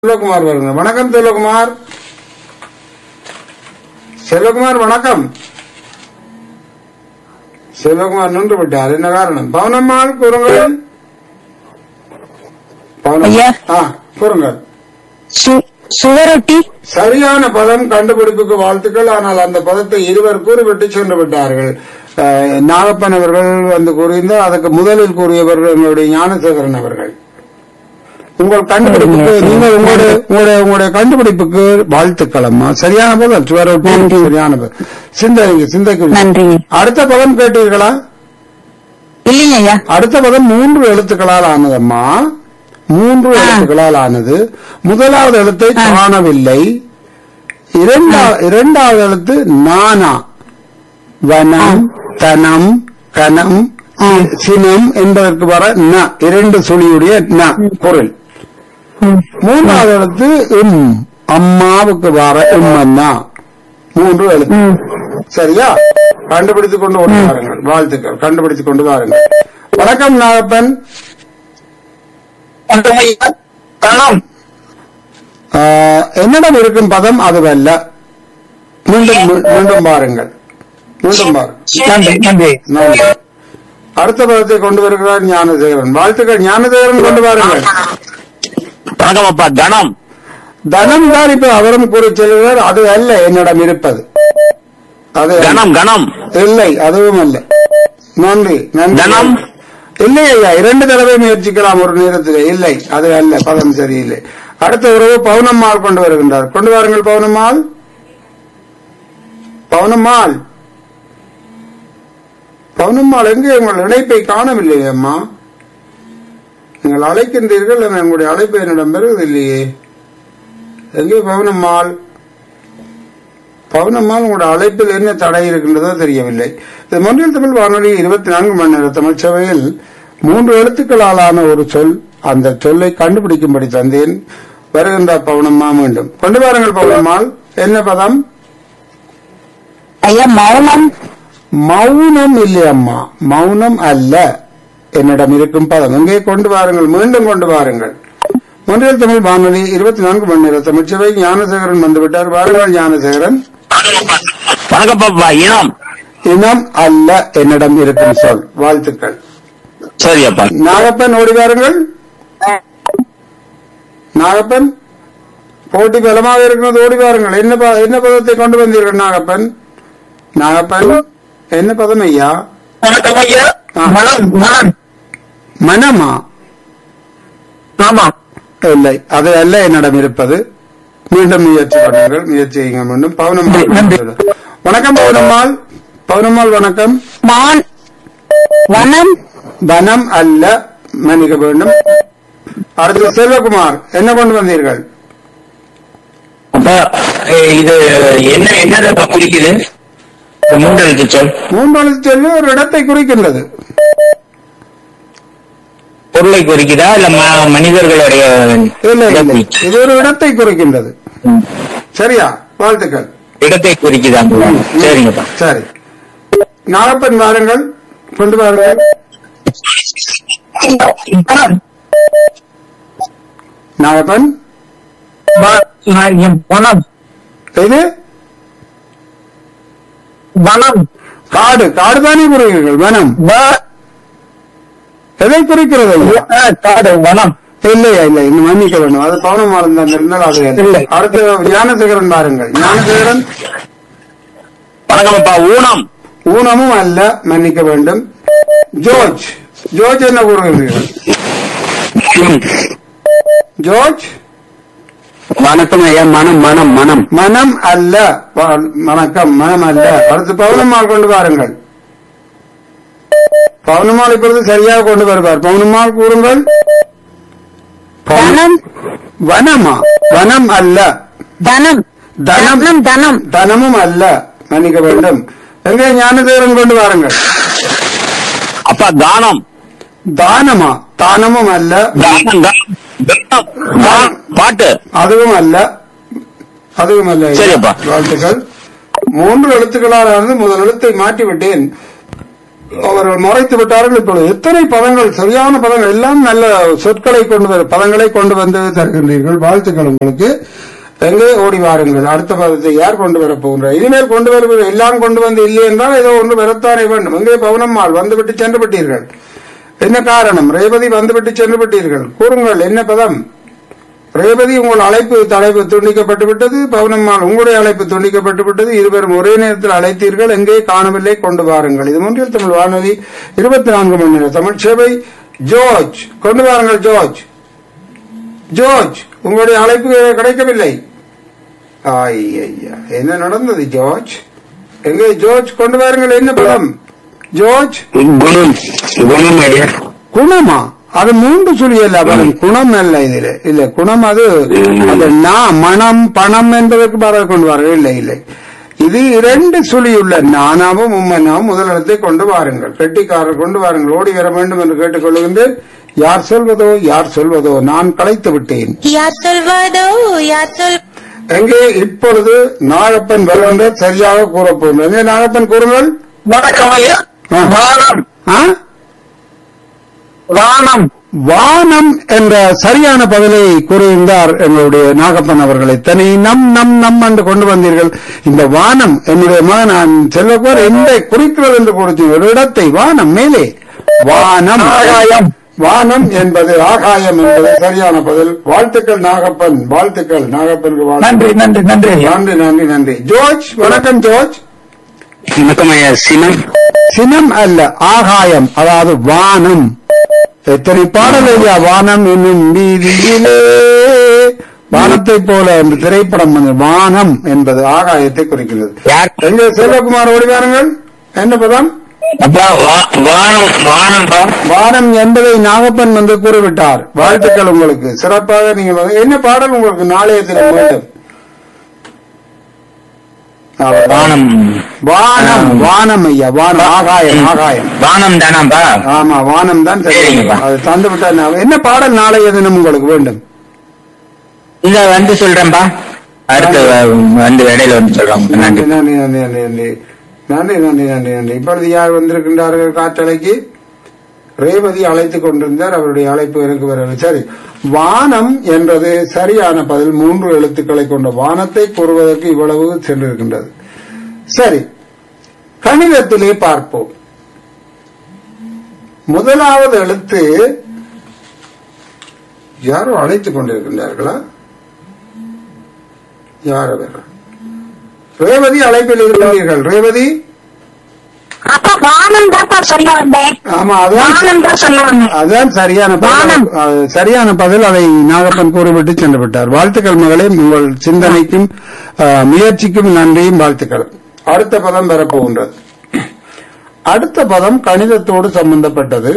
செல்வகுமார் வருங்க வணக்கம் செல்வகுமார் செல்வகுமார் வணக்கம் செல்வகுமார் நின்று விட்டார் என்ன காரணம் பவனம்மாள் கூறுங்கள் பவனம் ஐயா. ஆ கூறுங்கள் சு- சுவரொட்டி சரியான பதம் கண்டுபிடிப்புக்கு வாழ்த்துக்கள் ஆனால் அந்த பதத்தை இருவர் கூறிவிட்டு சென்று விட்டார்கள் அஹ், நாகப்பன் அவர்கள் வந்து கூறியிருந்தார் அதுக்கு முதலில் கூறியவர்கள் எங்களுடைய ஞானசேகரன் அவர்கள் உங்கள் கண்டுபிடிப்புக்கு நீங்கள் உங்களுடைய உங்களுடைய உங்களுடைய கண்டுபிடிப்புக்கு வாழ்த்துக்கள் அம்மா சரியான பதம் சுவரொட்டி நன்றி. சரியான பதம் சிந்தனைக்கு சிந்தைக்கு நன்றி அடுத்த பதம் கேட்டீர்களா இல்லைங்க ஐயா அடுத்த பதம் மூன்று எழுத்துக்களால் ஆனதம்மா மூன்று ஆ. எழுத்துக்களால் ஆனது முதலாவது எழுத்தை ஆ. காணவில்லை இரண்டா இரண்டாவது எழுத்து நானா வனம் தனம் கனம் ஆ. சினம் என்பதற்கு வர ந இரண்டு சுழியுடைய ந பொருள் ம். மூன்றாவது எழுத்து இம் அம்மாவுக்கு வர இம்மன்னா மூன்று எழுத்து ம். சரியா கண்டுபிடித்துக் கொண்டு கொண்டு வாருங்கள் வாழ்த்துக்கள் கண்டுபிடித்துக் கொண்டு வாருங்கள் வணக்கம் நாகப்பன் பணம் ஆஹ், என்னிடம் இருக்கும் பதம் அதுவல்ல மீண்டும் மீ- மீண்டும் பாருங்கள் மீண்டும் பாருங்கள் நன்றி நன்றி நன்றி. அடுத்த பதத்தை கொண்டு வருகிறார் ஞானதேவன் வாழ்த்துக்கள் ஞானதேவன் கொண்டு வாருங்கள் வணக்கம் அப்பா தனம் தனம் தான் இப்ப அவரும் கூறி செல்கிறார் அது அல்ல என்னிடம் இருப்பது அது அல்ல. கணம் கணம் இல்லை அதுவும் அல்ல நன்றி நன்றி தனம்? இல்லை ஐயா இரண்டு தடவை முயற்சிக்கலாம் ஒரு நேரத்தில் இல்லை அது அல்ல பதம் சரியில்லை அடுத்த உறவு பவுனம்மாள் கொண்டு வருகின்றார் கொண்டு வாருங்கள் பவுனம்மாள் பவுனம்மாள் பவுனம்மாள் எங்கே உங்கள் இணைப்பை காணவில்லை அம்மா நீங்கள் அழைக்கின்றீர்கள் ஆனால் உங்களுடைய அழைப்பு என்னிடம் பெறுவதில்லையே எங்கே பவுனம்மாள் பவுனம்மாள் உங்களோட அழைப்பில் என்ன தடை இருக்கின்றதோ தெரியவில்லை இது மொன்றில் தமிழ் வானொலி இருபத்தி நான்கு மணி நேர தமிழ் சபையில் மூன்று எழுத்துக்களாலான ஒரு சொல் அந்த சொல்லை கண்டுபிடிக்கும்படி தந்தேன் வருகின்ற பவுனம்மா மீண்டும் கொண்டு வாருங்கள் பவுனம்மாள் என்ன பதம் ஐயா மௌனம் மௌனம் இல்லையம்மா மௌனம் அல்ல என்னிடம் இருக்கும் பதம் எங்கே கொண்டு வாருங்கள் மீண்டும் கொண்டு வாருங்கள் மொன்றியல் தமிழ் வானொலி இருபத்தி நான்கு மணி நேர தமிழ்ச்சபை ஞானசேகரன் வந்துவிட்டார் வாருங்கள் ஞானசேகரன் வணக்கம் பாப்பா இனம் இனம் அல்ல என்னிடம் இருக்கும் சொல் வாழ்த்துக்கள் சரி அப்பா நாகப்பன் ஓடி வாருங்கள் நாகப்பன் போட்டி பலமாக இருக்கிறது ஓடி வாருங்கள் என்ன ப- என்ன பதத்தை கொண்டு வந்தீர்கள் நாகப்பன் நாகப்பன் என்ன பதம் ஐயா வணக்கம் ஐயா ஆ. மனம் மனம் மனமா ஆமா இல்லை அது அல்ல என்னிடம் இருப்பது மீண்டும் முயற்சி பண்ணுங்கள் முயற்சி செய்யுங்க மீண்டும் பவுனம்மாள் நன்றி. வணக்கம் பவுனம்மாள் பவுனம்மாள் வணக்கம் மான் வனம் வனம் அல்ல மன்னிக்க வேண்டும் அடுத்து செல்வகுமார் என்ன கொண்டு வந்தீர்கள் அப்பா ஏ- இது என்ன என்னதை குறிக்குது இந்த மூன்று எழுத்து சொல் மூன்றாவது சொல்லி ஒரு இடத்தை குறிக்கின்றது பொருளை குறிக்குதா இல்ல ம- மனிதர்களுடைய இல்லை இல்லை இடத்தை? இது ஒரு இடத்தை குறிக்கின்றது ம். சரியா வாழ்த்துக்கள் இடத்தை குறிக்குதா சரிங்கப்பா சரி நாகப்பன் வாருங்கள் கொண்டு வாருங்கள் பணம் நாகப்பன் வனம் இது வனம் காடு காடு தானே குறிக்கிறீர்கள் வனம் எதை குறிக்கிறது ஐயா? காடு வனம் இல்லையா இல்லை இன்னும் மன்னிக்க வேண்டும் அது பவனமாலம் தான் இருந்தால் அது அல்ல. இல்லை. அடுத்து ஞானசேகரன் பாருங்கள் ஞானசேகரன் வணக்கம் அப்பா ஊனம் ஊனமும் அல்ல மன்னிக்க வேண்டும் ஜோர்ஜ் ஜோர்ஜ் என்ன கூறுகிறீர்கள் ம். ஜோர்ஜ் வணக்கம் ஐயா மனம் மனம் மனம் மனம் அல்ல வ- வணக்கம் மனம் அல்ல அடுத்து பவுனம்மாள் கொண்டு வாருங்கள் பவுனம்மாள் இப்பொழுது சரியாக கொண்டு வருவார் பவுனம்மாள் கூறுங்கள் பவுன- தனம் வனமா வனம் அல்ல தனம் தனம் தனம் தனம் தனமும் அல்ல மன்னிக்க வேண்டும் எங்கே ஞானதேவன் கொண்டு வாருங்கள் அப்பா தானம் தானமா தானமும் அல்ல தானம் தானம். தானம். தானம். பாட்டு அதுவும் அல்ல அதுவும் அல்ல சரியப்பா. வாழ்த்துக்கள் மூன்று எழுத்துக்களால் இருந்து முதல் எழுத்தை மாற்றி விட்டேன் அவர்கள் மறைத்து விட்டார்கள் இப்பொழுது எத்தனை பதங்கள் சரியான பதங்கள் எல்லாம் நல்ல சொற்களை கொண்டு வர பதங்களை கொண்டு வந்து தருகின்றீர்கள் வாழ்த்துக்கள் உங்களுக்கு எங்கே ஓடி வாருங்கள் அடுத்த பதத்தை யார் கொண்டு வர போகின்றார் இனிமேல் கொண்டு வருவது எல்லாம் கொண்டு வந்து இல்லை என்றால் ஏதோ ஒன்று வரத்தானே வேண்டும் எங்கே பவனம்மாள் வந்துவிட்டு சென்று விட்டீர்கள் என்ன காரணம் ரேவதி வந்துவிட்டு சென்று விட்டீர்கள் கூறுங்கள் என்ன பதம் ரேவதி உங்கள் அழைப்பு தலைப்பு துண்டிக்கப்பட்டு விட்டது பவனம்மாள் உங்களுடைய அழைப்பு துண்டிக்கப்பட்டு விட்டது இருவரும் ஒரே நேரத்தில் அழைத்தீர்கள் எங்கே காணவில்லை கொண்டு வாருங்கள் இது மூன்றில் தமிழ் வானொலி இருபத்தி நான்கு மணி நேரம் தமிழ் சேவை ஜோர்ஜ் கொண்டு வாருங்கள் ஜோர்ஜ் ஜோர்ஜ் உங்களுடைய அழைப்பு கிடைக்கவில்லை ஐயா என்ன நடந்தது ஜோர்ஜ் எங்கே ஜோர்ஜ் கொண்டு வாருங்கள் என்ன படம் ஜோர்ஜ் குணம் குணம் ஐயா குணமா அது மூன்று சுழி அல்ல பலம் குணம் அல்ல இதுல இல்ல குணம் அது அது நா மனம் பணம் என்பதற்கு பாரத கொண்டு வாருங்கள் இல்லை இல்லை இது இரண்டு சுழி உள்ள நானாவும் உம்மனாவும் முதலிடத்தை கொண்டு வாருங்கள் கெட்டிக்காரர் கொண்டு வாருங்கள் ஓடி வர வேண்டும் என்று கேட்டுக்கொள்கின்றேன் யார் சொல்வதோ யார் சொல்வதோ நான் களைத்து விட்டேன் யார் சொல்வதோ யார் சொல் எங்கே இப்பொழுது நாகப்பன் வருகின்ற சரியாக கூறப்போகிறேன் எங்கே நாகப்பன் கூறுங்கள் வணக்கம் ஐயா ஆ. வானம் ஆ? வானம் வானம் என்ற சரியான பதிலை கூறியிருந்தார் எங்களுடைய நாகப்பன் அவர்களை தனி நம் நம் நம் என்று கொண்டு வந்தீர்கள் இந்த வானம் என்னுடைய மகன் நான் செல்வக்குமார் எந்த குறிக்கிறது என்று கொடுத்தீங்க ஒரு இடத்தை வானம் மேலே வானம் ஆகாயம். வானம் என்பது ஆகாயம் என்பது சரியான பதில் வாழ்த்துக்கள் நாகப்பன் வாழ்த்துக்கள் நாகப்பனுக்கு நன்றி வாழ்த்துக்கள் நன்றி நன்றி ஐயா நன்றி நன்றி நன்றி ஜோர்ஜ் வணக்கம் ஜோர்ஜ் வணக்கம் ஐயா சினம் சினம் அல்ல ஆகாயம் அதாவது வானம் எத்தனை பாடல் ஐயா வானம் என்னும் வீதியிலே வானத்தை போல என்று திரைப்படம் வந்து வானம் என்பது ஆகாயத்தை குறிக்கிறது யார் எங்க செல்வகுமார் ஓடி வாருங்கள் என்ன பதம் அப்பா வா- வானம் வானம்பா வானம் என்பதை நாகப்பன் வந்து கூறிவிட்டார் வாழ்த்துக்கள் உங்களுக்கு சிறப்பாக நீங்க வந்து- என்ன பாடல் உங்களுக்கு நாளைய தினம் வேண்டும் வானம் வானம் வானம் ஐயா வானம் ஆகாயம் ஆகாயம் வானம் தானாம்பா ஆமா வானம் தான் சரி சரிங்கப்பா. அது தந்து விட்டா என்ன பாடல் நாளைய தினம் உங்களுக்கு வேண்டும் இத வந்து சொல்றேன்பா அடுத்த வ- வந்து இடையில வந்து சொல்றோம் நன்றி நன்றி நன்றி நன்றி நன்றி நன்றி நன்றி நன்றி நன்றி இப்பொழுது யார் வந்திருக்கின்றார்கள் காற்றலைக்கு ரேவதி அழைத்துக் கொண்டிருந்தார் அவருடைய அழைப்பு எனக்கு வரவில்லை சரி வானம் என்பது சரியான பதில் மூன்று எழுத்துக்களை கொண்ட வானத்தை கூறுவதற்கு இவ்வளவு சென்றிருக்கின்றது சரி கணிதத்திலே பார்ப்போம் முதலாவது எழுத்து யாரோ அழைத்துக் கொண்டிருக்கின்றார்களா யார் அவர் ரேவதி அழைப்பில் இருக்கிறீர்கள் ரேவதி அப்பா வானம் தான் சொல்ல வந்தேன் ஆமா அதான் வானம் தான் சொல்ல வந்தேன் அதான் சரியான பதில் வானம். அது சரியான பதில் அதை நாகப்பன் கூறிவிட்டு சென்று விட்டார் வாழ்த்துக்கள் மகளே உங்கள் சிந்தனைக்கும் ஆ, முயற்சிக்கும் நன்றியும் வாழ்த்துக்கள் அடுத்த பதம் பெறப்போகின்றது அடுத்த பதம் கணிதத்தோடு சம்பந்தப்பட்டது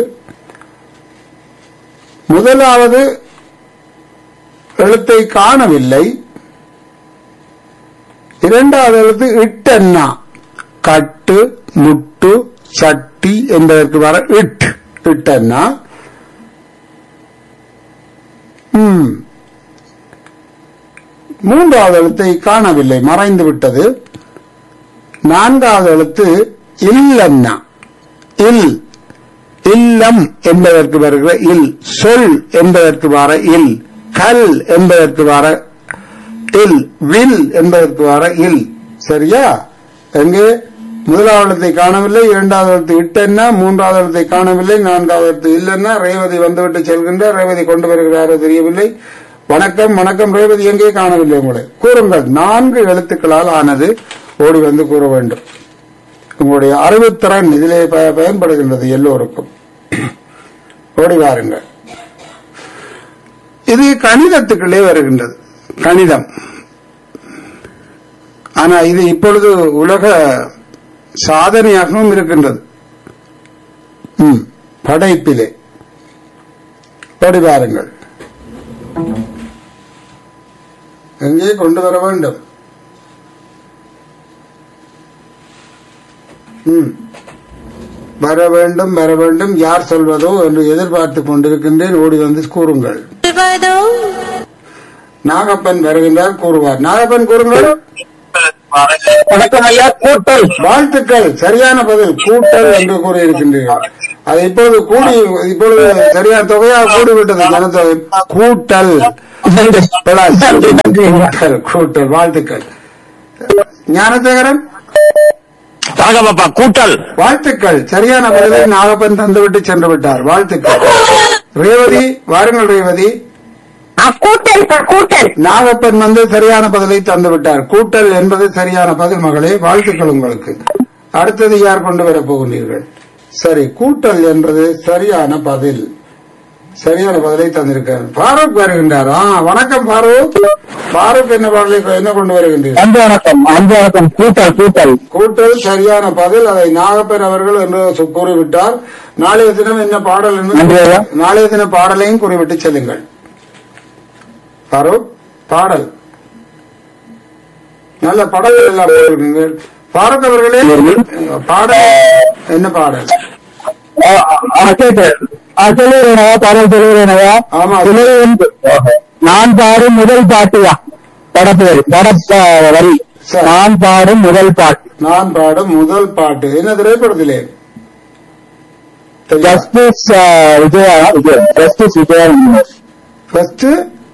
முதலாவது எழுத்தை காணவில்லை இரண்டாவது எழுத்து இட்டன்னா கட்டு முட்டு சட்டி என்பதற்கு வர இட் இட்டன்னா ம். மூன்றாவது எழுத்தை காணவில்லை மறைந்து விட்டது நான்காவது எழுத்து இல்லன்னா இல் இல்லம் என்பதற்கு வருகிற இல் சொல் என்பதற்கு வர இல் கல் என்பதற்கு வர இல் வில் என்பதற்கு வர இல் சரியா எங்கே முதலாவது எழுத்தை காணவில்லை இரண்டாவது எழுத்து இட்டென்ன மூன்றாவது எழுத்தை காணவில்லை நான்காவது எழுத்து இல்லைன்னா ரேவதி வந்துவிட்டு செல்கின்றார் ரேவதி கொண்டு வருகிறாரோ தெரியவில்லை வணக்கம் வணக்கம் ரேவதி எங்கே காணவில்லை உங்களை கூறுங்கள் நான்கு எழுத்துக்களால் ஆனது ஓடி வந்து கூற வேண்டும் உங்களுடைய அறிவுத்திறன் இதிலே ப- பயன்படுகின்றது எல்லோருக்கும் ஓடி வாருங்கள் இது கணிதத்துக்குள்ளே வருகின்றது கணிதம் ஆனா இது இப்பொழுது உலக சாதனையாகவும் இருக்கின்றது ம், படைப்பிலே ஓடி வாருங்கள் எங்கே கொண்டு வர வேண்டும் ம். வர வேண்டும் வர வேண்டும் யார் சொல்வதோ என்று எதிர்பார்த்து கொண்டிருக்கின்றேன் ஓடி வந்து கூறுங்கள் சொல்வதோ நாகப்பன் வருகின்றார் கூறுவார் நாகப்பன் கூறுங்கள் வணக்கம் ஐயா கூட்டல் வாழ்த்துக்கள் சரியான பதில் கூட்டல் என்று கூறியிருக்கின்றீர்கள் அது இப்பொழுது கூடி இப்பொழுது சரியான தொகையாக கூடிவிட்டது ஜனத்தொகை கூட்டல் நன்றி பிளாஸ். நன்றி நன்றி ஐயா கூட்டல், கூட்டல் வாழ்த்துக்கள் ஞானசேகரன் ராகபாப்பா கூட்டல் வாழ்த்துக்கள் சரியான பதிலை நாகப்பன் தந்துவிட்டு சென்று விட்டார் வாழ்த்துக்கள் ரேவதி வாருங்கள் ரேவதி ஆ, கூட்டல் சார் கூட்டல் நாகப்பன் வந்து சரியான பதிலை தந்து விட்டார் கூட்டல் என்பது சரியான பதில் மகளே வாழ்த்துக்கள் உங்களுக்கு அடுத்தது யார் கொண்டு வரப் போகிறீர்கள் சரி கூட்டல் என்பது சரியான பதில் சரியான பதிலை தந்திருக்கார் ஃபாரூக் வருகின்றார் ஆ வணக்கம் ஃபாரூக் ஃபாரூக் என்ன பதிலை என்ன கொண்டு வருகின்றீர்கள் அன்பு வணக்கம் அன்பு வணக்கம் கூட்டல் கூட்டல் கூட்டல் சரியான பதில் அதை நாகப்பன் அவர்கள் என்று சு- கூறிவிட்டார் நாளைய தினம் என்ன பாடல் என்று நன்றி ஐயா. நாளைய தின பாடலையும் கூறிவிட்டு செல்லுங்கள் ஃபாரூக் பாடல் நல்ல பாடல்கள் எல்லாம் போட்டிருக்கீங்க ஃபாரூக் அவர்களே பாடல் என்ன பாடல் கேட்டு சொல்லுறேனவா பாடல் சொல்லுறேனவா ஆமா. நான் பாடும் முதல் பாட்டுயா படப்பேர் பட வரி சரி. நான் பாடும் முதல் பாட்டு நான் பாடும் முதல் பாட்டு என்ன திரைப்படத்திலே Justice Vijaya Vijay Justice Vijaya first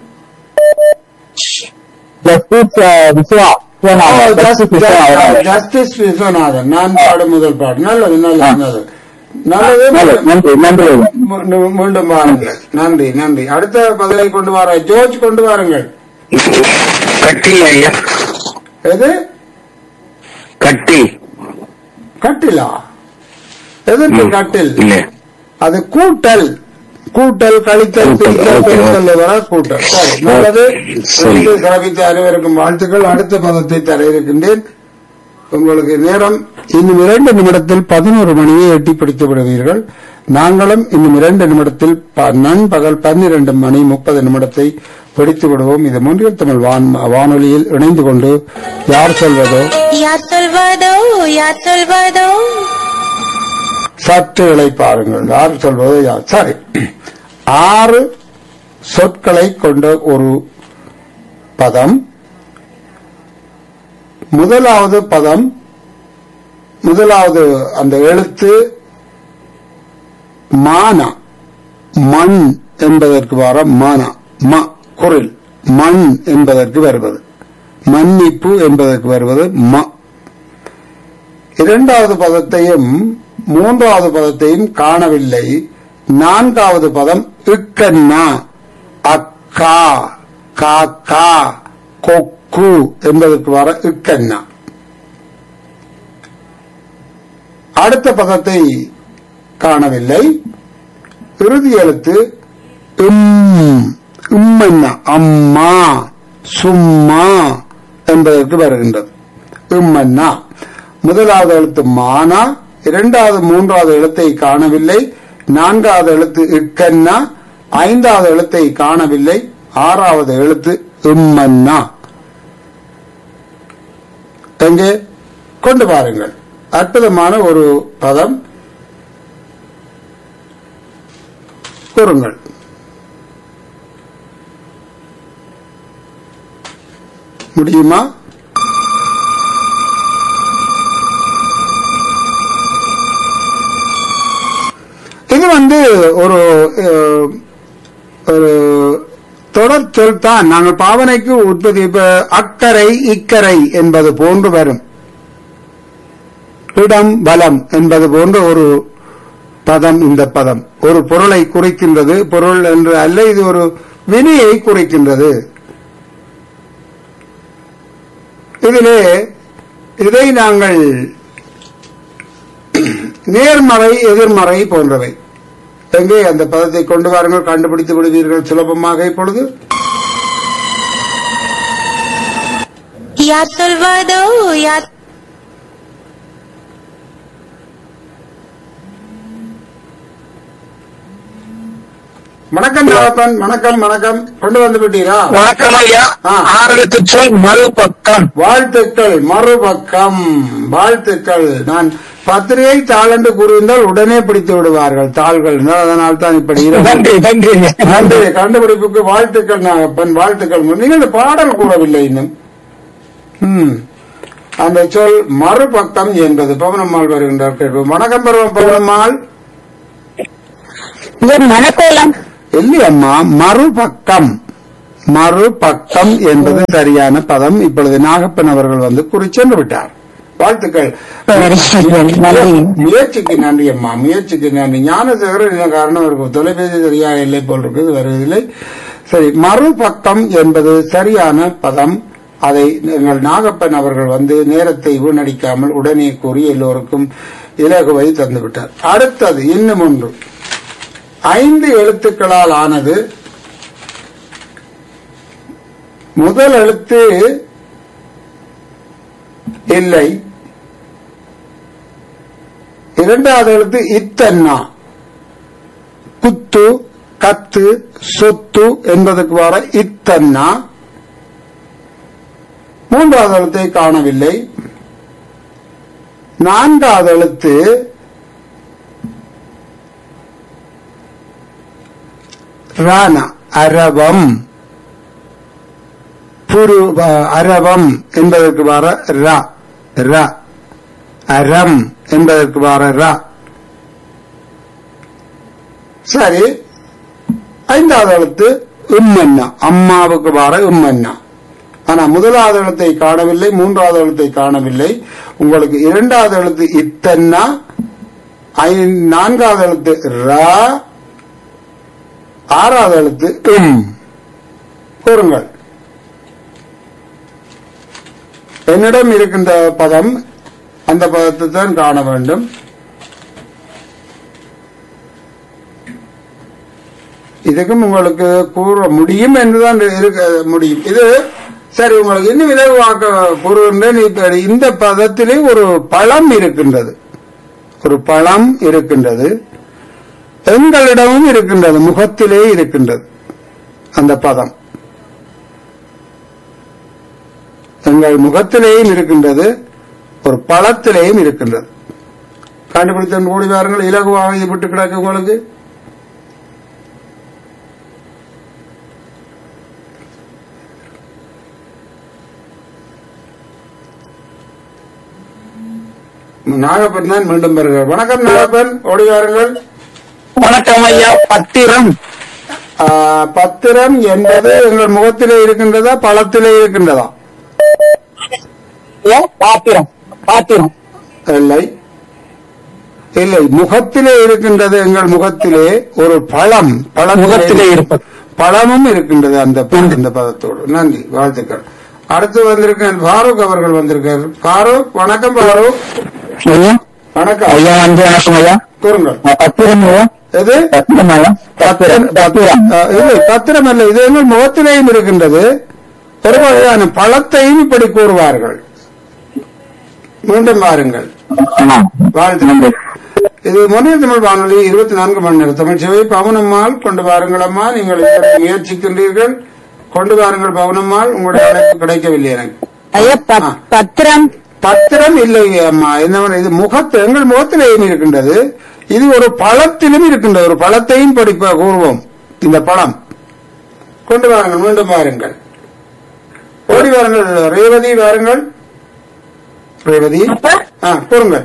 Justice Viswa Justice Viswa Justice Viswanathan நான் பாடும் முதல் பாட்டு நல்லது நல்லது நல்லது நல்லது நன்றி நன்றி மீண்டும் மீண்டும் வாருங்கள் நன்றி நன்றி அடுத்த பதிலை கொண்டு வர ஜோர்ஜ் கொண்டு வாருங்கள் கட்டில் ஐயா எது கட்டில் கட்டிலா எதற்கு கட்டில் இல்ல அது கூட்டல் கூட்டல் கழித்தல் பிரித்தல் பெருத்தல் வர கூட்டல் சரி நல்லது சரி. இன்று சிறப்பித்த அனைவருக்கும் வாழ்த்துக்கள் அடுத்த பதத்தை தர இருக்கின்றேன் உங்களுக்கு நேரம் இன்னும் இரண்டு நிமிடத்தில் பதினோரு மணியை எட்டி பிடித்து விடுவீர்கள் நாங்களும் இன்னும் இரண்டு நிமிடத்தில் ப- நண்பகல் பன்னிரண்டு மணி முப்பது நிமிடத்தை பிடித்து விடுவோம் இது முன்றில் தமிழ் வான்- வானொலியில் இணைந்து கொண்டு யார் சொல்வதோ யார் சொல்வதோ யார் சொல்வதோ சற்று இளைப்பாருங்கள் யார் சொல்வதோ யார் சரி ஆறு சொற்களை கொண்ட ஒரு பதம் முதலாவது பதம் முதலாவது அந்த எழுத்து மானா மண் என்பதற்கு வர மானா ம குரில் மண் என்பதற்கு வருவது மன்னிப்பு என்பதற்கு வருவது ம இரண்டாவது பதத்தையும் மூன்றாவது பதத்தையும் காணவில்லை நான்காவது பதம் இக்கண்ணா அக்கா காக்கா கொக்கு என்பதற்கு வர இக்கண்ணா அடுத்த பதத்தை காணவில்லை இறுதி எழுத்து இம் இம்மன்னா அம்மா சும்மா என்பதற்கு வருகின்றது இம்மன்னா முதலாவது எழுத்து மானா இரண்டாவது மூன்றாவது எழுத்தை காணவில்லை நான்காவது எழுத்து இக்கன்னா ஐந்தாவது எழுத்தை காணவில்லை ஆறாவது எழுத்து இம்மன்னா எங்கே கொண்டு பாருங்கள் அற்புதமான ஒரு பதம் கூறுங்கள் முடியுமா இது வந்து ஒரு அஹ், ஒரு தொடர் சொல் தான் நாங்கள் பாவனைக்கு உற்பத்தி இப்ப அக்கறை இக்கரை என்பது போன்று வரும் இடம் பலம் என்பது போன்ற ஒரு பதம் இந்த பதம் ஒரு பொருளை குறிக்கின்றது பொருள் என்று அல்ல இது ஒரு வினையை குறிக்கின்றது இதிலே இதை நாங்கள் நேர்மறை எதிர்மறை போன்றவை எங்கே அந்த பதத்தை கொண்டு வாருங்கள் கண்டுபிடித்து விடுவீர்கள் சுலபமாக இப்பொழுது யார் சொல்வதோ யார் வணக்கம் நாகப்பன் வணக்கம் வணக்கம் கொண்டு வந்து விட்டீரா வணக்கம் ஐயா ஆ. ஆறுக்கு சொல் மறுபக்கம் வாழ்த்துக்கள் மறுபக்கம் வாழ்த்துக்கள் நான் பத்திரிகை தாள் என்று கூறியிருந்தால் உடனே பிடித்து விடுவார்கள் தாள்கள் அதனால் தான் இப்படி இருக்கும். நன்றி நன்றி நன்றி கண்டுபிடிப்புக்கு வாழ்த்துக்கள் நாகப்பன் வாழ்த்துக்கள் நீங்கள் இந்த பாடல் கூறவில்லை இன்னும் ம். அந்த சொல் மறுபக்கம் என்பது பவனம்மாள் வருகின்றார் கேட்போம் வணக்கம் பருவம் பவனம்மாள் இது மணக்கோலம் இல்லையம்மா மறுபக்கம் மறுபக்கம் என்பது சரியான பதம் இப்பொழுது நாகப்பன் அவர்கள் வந்து குறிச்சென்று விட்டார் வாழ்த்துக்கள் நன்றி முயற்சிக்கு நன்றி அம்மா முயற்சிக்கு நன்றி ஞானசேகரன் என்ன காரணம் இருக்கும் தொலைபேசி சரியா இல்லை போல் இருக்குது வருவதில்லை சரி மறுபக்கம் என்பது சரியான பதம் அதை எங்கள் நாகப்பன் அவர்கள் வந்து நேரத்தை வீணடிக்காமல் உடனே கூறி எல்லோருக்கும் இலகுவை தந்துவிட்டார் அடுத்தது இன்னும் ஒன்று ஐந்து எழுத்துக்களால் ஆனது முதல் எழுத்து இல்லை இரண்டாவது எழுத்து இத்தன்னா குத்து கத்து சொத்து என்பதற்கு வர இத்தன்னா மூன்றாவது எழுத்தை காணவில்லை நான்காவது எழுத்து ராணா அரவம் புரு அ- அரவம் என்பதற்கு வர ர ர அறம் என்பதற்கு வர ர சரி ஐந்தாவது எழுத்து உம்மன்னா அம்மாவுக்கு வர உம்மன்னா ஆனா முதலாவது எழுத்தை காணவில்லை மூன்றாவது எழுத்தை காணவில்லை உங்களுக்கு இரண்டாவது எழுத்து இத்தன்னா ஐ- நான்காவது எழுத்து ரா ஆறாவது எழுத்து உம் கூறுங்கள் என்னிடம் இருக்கின்ற பதம் அந்த பதத்தை தான் காண வேண்டும் இதுக்கும் உங்களுக்கு கூற முடியும் என்றுதான் இருக்க முடியும் இது சரி உங்களுக்கு இன்னும் இலகுவாக்க கூறுகின்றேன் இப்ப இந்த பதத்திலே ஒரு பழம் இருக்கின்றது ஒரு பழம் இருக்கின்றது எங்களிடமும் இருக்கின்றது முகத்திலே இருக்கின்றது அந்த பதம் எங்கள் முகத்திலேயும் இருக்கின்றது ஒரு பழத்திலேயும் இருக்கின்றது கண்டுபிடித்த கூடி வாருங்கள் இலகுவாக இது விட்டு கிடக்கு உங்களுக்கு நாகப்பன் தான் மீண்டும் வருகிறார் வணக்கம் நாகப்பன் ஓடி வாருங்கள் வணக்கம் ஐயா பத்திரம் ஆ, பத்திரம் என்பது எங்கள் முகத்திலே இருக்கின்றதா பழத்திலே இருக்கின்றதா ஏ, பாத்திரம் பாத்திரம் இல்லை இல்லை முகத்திலே இருக்கின்றது எங்கள் முகத்திலே ஒரு பழம் பழம் முகத்திலே இருப்பது. பழமும் இருக்கின்றது அந்த ப- அந்த பதத்தோடு நன்றி வாழ்த்துக்கள் அடுத்து வந்திருக்க ஃபாரூக் அவர்கள் வந்திருக்கார் ஃபாரூக் வணக்கம் ஃபாரூக் ஐயா வணக்கம் ஐயா வந்து வணக்கம் ஐயா கூறுங்கள் பத்திரம் ஐயா எது பத்திரம் ஐயா பத்திரம் பத்திரம் ஆ, இல்லை பத்திரம் அல்ல இது எங்கள் முகத்திலேயும் இருக்கின்றது ஒரு வகையான பழத்தையும் இப்படி கூறுவார்கள் மீண்டும் பாருங்கள் வாழ்த்துக்கள் இது மொழிய தமிழ் வானொலி இருபத்தி நான்கு மணி நேரம் தமிழ் சேவை பவனம்மாள் கொண்டு வாருங்கள் அம்மா நீங்கள் இதற்கு முயற்சிக்கின்றீர்கள் கொண்டு வாருங்கள் பவனம்மாள் உங்களுடைய அழைப்பு கிடைக்கவில்லை எனக்கு ஐயா பத்- பத்திரம் பத்திரம் இல்லை அம்மா என்ன இது முகத்து எங்கள் முகத்திலேயும் இருக்கின்றது இது ஒரு பழத்திலும் இருக்கின்றது ஒரு பழத்தையும் படிப்ப கூறுவோம் இந்த பழம் கொண்டு வாருங்கள் மீண்டும் வாருங்கள் ஓடி வாருங்கள் ரேவதி வாருங்கள் ரேவதி ஆ கூறுங்கள்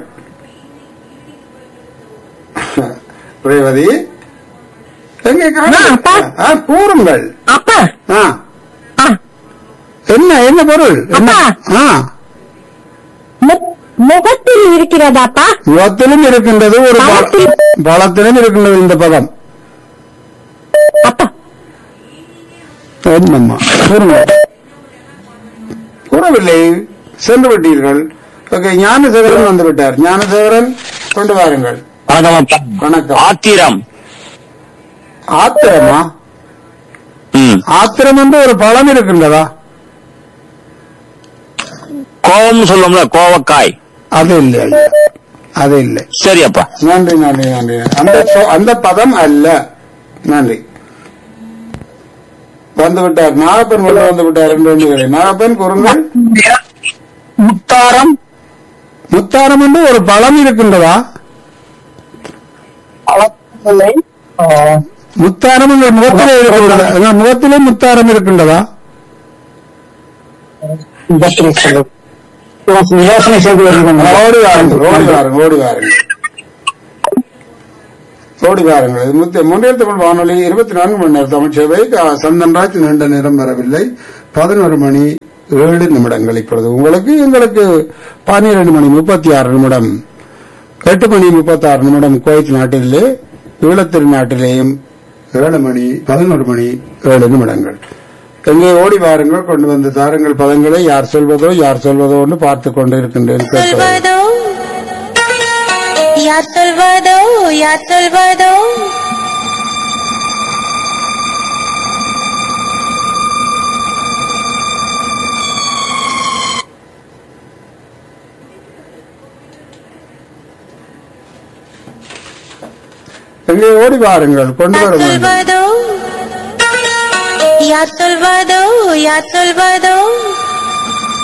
ரேவதி எங்கே காணோம்? ஆ, அப்பா. ஆ, கூறுங்கள் அப்பா ஆ ஆ, என்ன என்ன பொருள் என்ன அப்பா. ஆ மு- முகத்தில் இருக்கிறதாப்பா முகத்திலும் இருக்கின்றது ஒரு பழ- பழத்தில். பழத்திலும் இருக்கின்றது இந்த பதம் அப்பா என்னம்மா கூறுங்க கூறவில்லை சென்று விட்டீர்கள் ஓகே ஞானசேகரன் வந்து விட்டார் ஞானசேகரன் கொண்டு வாருங்கள் வணக்கம் அப்பா. வணக்கம் ஆத்திரம் ஆத்திரமா ம் ஆத்திரம் என்று ஒரு பழம் இருக்கின்றதா கோவம் சொல்லும்ல கோவக்காய் அது இல்லை ஐயா. அது இல்லை சரி அப்பா நன்றி நன்றி நன்றி அந்த சொ- அந்த பதம் அல்ல நன்றி வந்து விட்டார் நாகப்பன் கொண்டு வந்து விட்டார் என்று எண்ணுகிறேன் நாகப்பன் கூறுங்கள் முத்தாரம் முத்தாரம் என்று ஒரு பழம் இருக்கின்றதா முத்தாரம் உங்கள் முகத்திலே இருக்கின்றதா உங்கள் முகத்திலே முத்தாரம் இருக்கின்றதா யோசனை செய்து வருகிறோம் ஓடி வாருங்கள் ஓடி வாருங்கள் ஓடி வாருங்கள் ஓடி வாருங்கள் இது முத்த முன்னில் தமிழ் வானொலி இருபத்தி நான்கு மணி நேரம் தமிழ் சேவை அஹ், சந்தன்ராஜ் நீண்ட நேரம் வரவில்லை பதினோரு மணி ஏழு நிமிடங்கள் இப்பொழுது உங்களுக்கு எங்களுக்கு பன்னிரண்டு மணி முப்பத்தி ஆறு நிமிடம் எட்டு மணி முப்பத்தி ஆறு நிமிடம் குவைத் நாட்டிலே ஈழத்திரு நாட்டிலேயும் ஏழு மணி பதினோரு மணி ஏழு நிமிடங்கள் எங்கே ஓடி வாருங்கள் கொண்டு வந்து தாருங்கள் பதங்களை யார் சொல்வதோ யார் சொல்வதோன்னு பார்த்து கொண்டு இருக்கின்றேன் கேட்க சொல்வதோ யார் சொல்வதோ யார் சொல்வதோ எங்கே ஓடி வாருங்கள் கொண்டு வர யார் வேண்டும் சொல்வதோ யார் சொல்வதோ யார் சொல்வதோ